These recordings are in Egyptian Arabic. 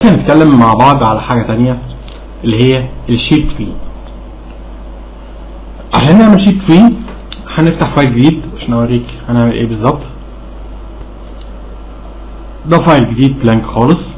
هنتكلم مع بعض على حاجة تانية اللي هي الشيت تري عشان نعمل شيت تري هنفتح فايل جديد عشان اوريك هنعمل ايه بالظبط ده فايل جديد بلانك خالص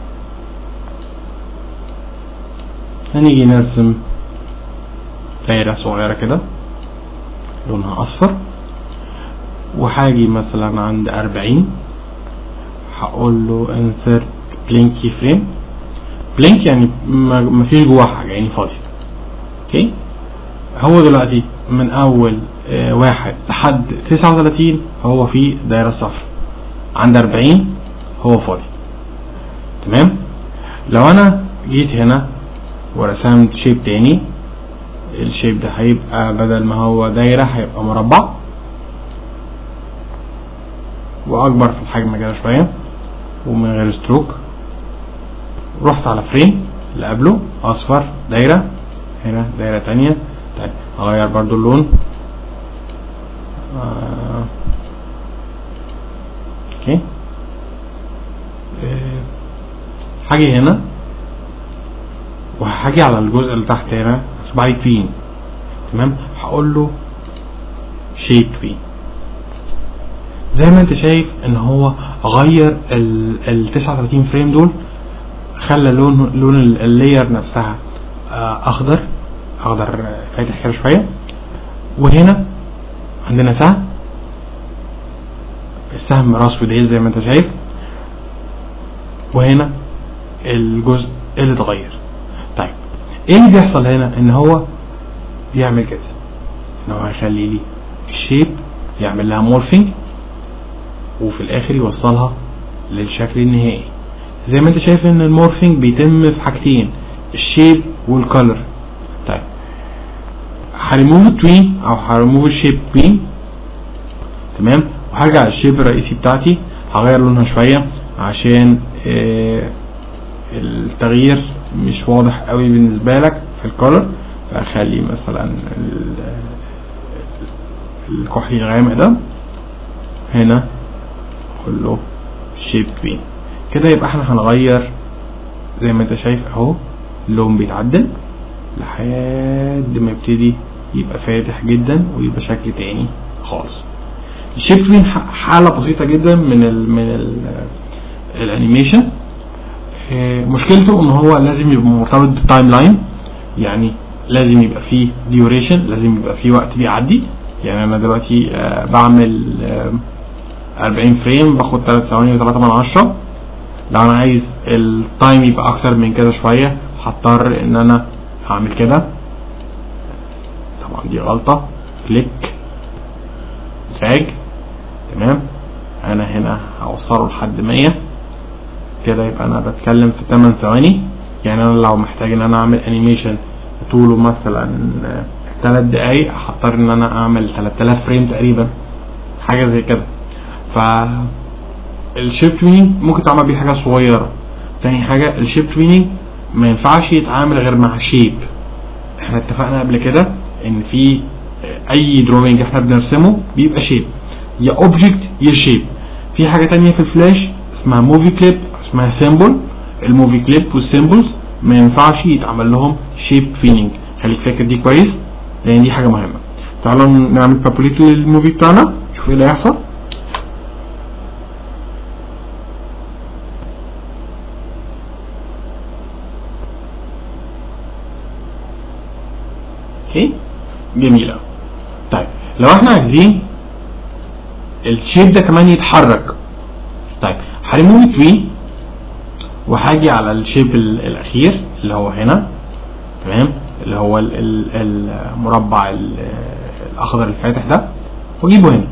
هنيجي نرسم دايرة صغيرة كده لونها أصفر وهاجي مثلا عند أربعين هقول له insert blank keyframe blank يعني ما مفيش جواه حاجة يعني فاضي اوكي هو دلوقتي من أول آه واحد لحد تسعة وتلاتين هو في دايرة صفر عند أربعين هو فاضي تمام لو أنا جيت هنا ورسمت شيب تاني الشيب ده هيبقى بدل ما هو دايرة هيبقى مربع وأكبر في الحجم كده شوية ومن غير ستروك رحت على فريم اللي قبله أصفر دايرة هنا دايرة تانية طيب أغير برضو اللون آه. اوكي آه. هاجي هنا وهاجي على الجزء اللي تحت هنا مكتوب عليه توين تمام هقول له شيب توين زي ما انت شايف ان هو غير ال 39 فريم دول خلى لون لون اللاير نفسها اخضر اخضر فاتح كده شويه وهنا عندنا سهم السهم راسه ده زي ما انت شايف وهنا الجزء اللي اتغير طيب ايه اللي بيحصل هنا ان هو بيعمل كده ان هو هيخلي لي الشيب يعمل لها مورفينج وفي الاخر يوصلها للشكل النهائي زي ما انت شايف ان المورفينج بيتم في حاجتين الشيب والكالر طيب هريموف التوين او هريموف الشيب توين تمام وهرجع للشيب الرئيسي بتاعتي هغير لونها شويه عشان آه التغيير مش واضح قوي بالنسبه لك في الكولر فاخلي مثلا الكحلي الغامق ده هنا اقول له شيب توين كده يبقى احنا هنغير زي ما انت شايف اهو اللون بيتعدل لحد ما يبتدي يبقى فاتح جدا ويبقى شكل تاني خالص الشيب توين حاله بسيطه جدا من ال من ال الانيميشن مشكلته ان هو لازم يبقى مرتبط بالتايم لاين يعني لازم يبقى فيه ديوريشن لازم يبقى فيه وقت بيعدي يعني انا دلوقتي آه بعمل آه 40 فريم باخد 3 ثواني و3 من عشرة لو انا عايز التايم يبقى اكتر من كده شويه هضطر ان انا هعمل كده طبعا دي غلطه كليك دراج تمام انا هنا هوصله لحد 100 كده يبقى انا بتكلم في 8 ثواني يعني انا لو محتاج ان انا اعمل انيميشن طوله مثلا 3 دقايق هضطر ان انا اعمل 3000 فريم تقريبا حاجه زي كده ف الشيب تويننج ممكن تعمل بيه حاجه صغيره تاني حاجه الشيب تويننج ما ينفعش يتعامل غير مع شيب احنا اتفقنا قبل كده ان في اي دروينج احنا بنرسمه بيبقى شيب يا اوبجكت يا شيب في حاجه تانية في الفلاش اسمها موفي كليب اسمها سيمبل الموفي كليب والسيمبلز ما ينفعش يتعمل لهم شيب تويننج خليك فاكر دي كويس لان دي حاجه مهمه تعالوا نعمل بابوليت للموفي بتاعنا شوف ايه اللي هيحصل اوكي جميله طيب لو احنا عايزين الشيب ده كمان يتحرك طيب هريموف توين وهاجي على الشيب الاخير اللي هو هنا تمام اللي هو ال ال المربع الاخضر الفاتح ده واجيبه هنا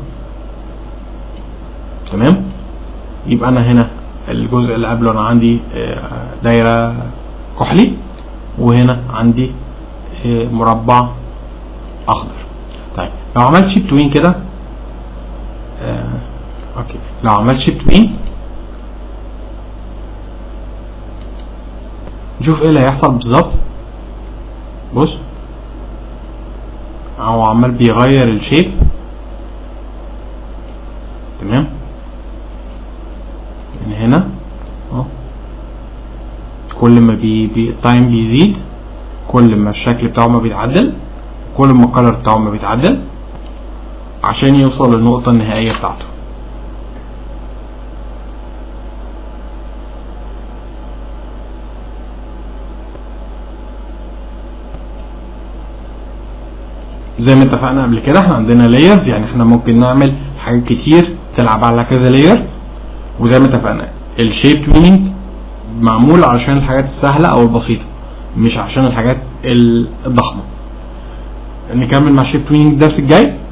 تمام يبقى انا هنا الجزء اللي قبله انا عندي دايره كحلي وهنا عندي مربع اخضر طيب لو عملت شيب توين كده آه اوكي لو عملت شيب توين نشوف ايه اللي هيحصل بالظبط بص هو عمال بيغير الشيب تمام من هنا اهو كل ما بي بي التايم بيزيد كل ما الشكل بتاعه ما بيتعدل كل ما الكلر بتاعه ما بيتعدل عشان يوصل للنقطة النهائية بتاعته زي ما اتفقنا قبل كده احنا عندنا لايرز يعني احنا ممكن نعمل حاجات كتير تلعب على كذا لاير وزي ما اتفقنا الشيب تويننج معمول عشان الحاجات السهلة او البسيطة مش عشان الحاجات الضخمة نكمل مع الشيب تويننج الدرس الجاي